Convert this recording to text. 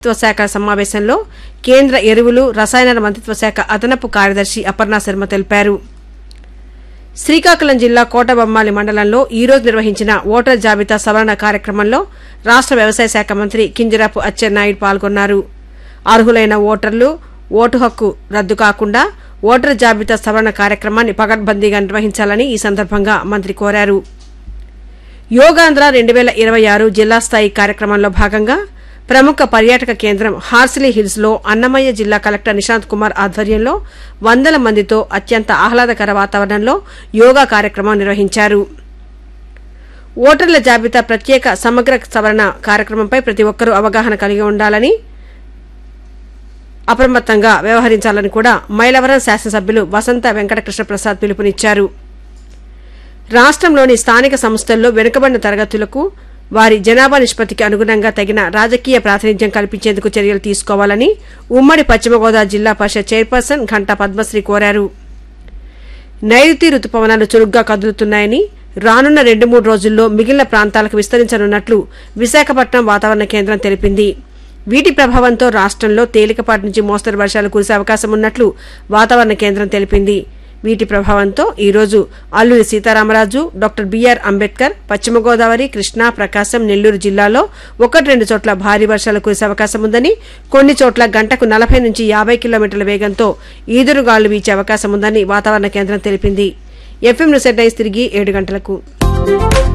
మంత్రిత్వ శాఖ సమావేశంలో కేంద్ర ఎరువులు రసాయనాల మంత్రిత్వ శాఖ అదనపు కార్యదర్శి అపర్ణ శర్మ తెలిపారు శ్రీకాకుళం జిల్లా కోటబొమ్మాలి మండలంలో ఈ రోజు నిర్వహించిన ఓటర్ జాబితా సవరణ కార్యక్రమంలో రాష్ట వ్యవసాయ శాఖ మంత్రి కింజరాపు అచ్చెన్నాయుడు పాల్గొన్నారు అర్హులైన ఓటర్లు ఓటు హక్కు రద్దు కాకుండా ఓటర్ జాబితా సవరణ కార్యక్రమాన్ని పకడ్బందీగా నిర్వహించాలని ఈ సందర్భంగా మంత్రి కోరారు యోగాంధ్ర రెండు వేల ఇరవై ఆరు జిల్లా స్థాయి కార్యక్రమంలో భాగంగా ప్రముఖ పర్యాటక కేంద్రం హార్సిలీ హిల్స్ లో అన్నమయ్య జిల్లా కలెక్టర్ నిశాంత్ కుమార్ ఆధ్వర్యంలో వందల మందితో అత్యంత ఆహ్లాదకర వాతావరణంలో యోగా కార్యక్రమం నిర్వహించారు ఓటర్ల జాబితా ప్రత్యేక సమగ్ర సవరణ కార్యక్రమంపై ప్రతి ఒక్కరూ అవగాహన కలిగి ఉండాలని అప్రమత్తంగా వ్యవహరించాలని కూడా మైలవరం శాసనసభ్యులు వసంత వెంకటకృష్ణ ప్రసాద్ పిలుపునిచ్చారు రాష్ట్రంలోని స్థానిక సంస్థల్లో వెనుకబడిన తరగతులకు వారి జనాభా నిష్పత్తికి అనుగుణంగా తగిన రాజకీయ ప్రాతినిధ్యం కల్పించేందుకు చర్యలు తీసుకోవాలని ఉమ్మడి పశ్చిమ గోదావరి జిల్లా పరిషత్ చైర్పర్సన్ ఘంటా పద్మశ్రీ కోరారు నైరుతి రుతుపవనాలు చురుగ్గా కదులుతున్నాయని రానున్న రెండు మూడు రోజుల్లో మిగిలిన ప్రాంతాలకు విస్తరించనున్నట్లు విశాఖపట్నం వాతావరణ కేంద్రం తెలిపింది వీటి ప్రభావంతో రాష్ట్రంలో తేలికపాటి నుంచి మోస్తరు వర్షాలు కురిసే అవకాశం ఉన్నట్లు వాతావరణ కేంద్రం తెలిపింది వీటి ప్రభావంతో ఈ రోజు అల్లూరి సీతారామరాజు డాక్టర్ బీఆర్ అంబేద్కర్ పశ్చిమ గోదావరి కృష్ణా ప్రకాశం నెల్లూరు జిల్లాలో ఒకటి రెండు చోట్ల భారీ వర్షాలు కురిసే అవకాశం ఉందని కొన్ని చోట్ల గంటకు నలభై నుంచి యాభై కిలోమీటర్ల వేగంతో ఈదురుగాలు వీచే అవకాశం ఉందని వాతావరణ కేంద్రం తెలిపింది ఎఫ్ఎం న్యూస్ హెడ్లైన్స్ తిరిగి ఏడు గంటలకు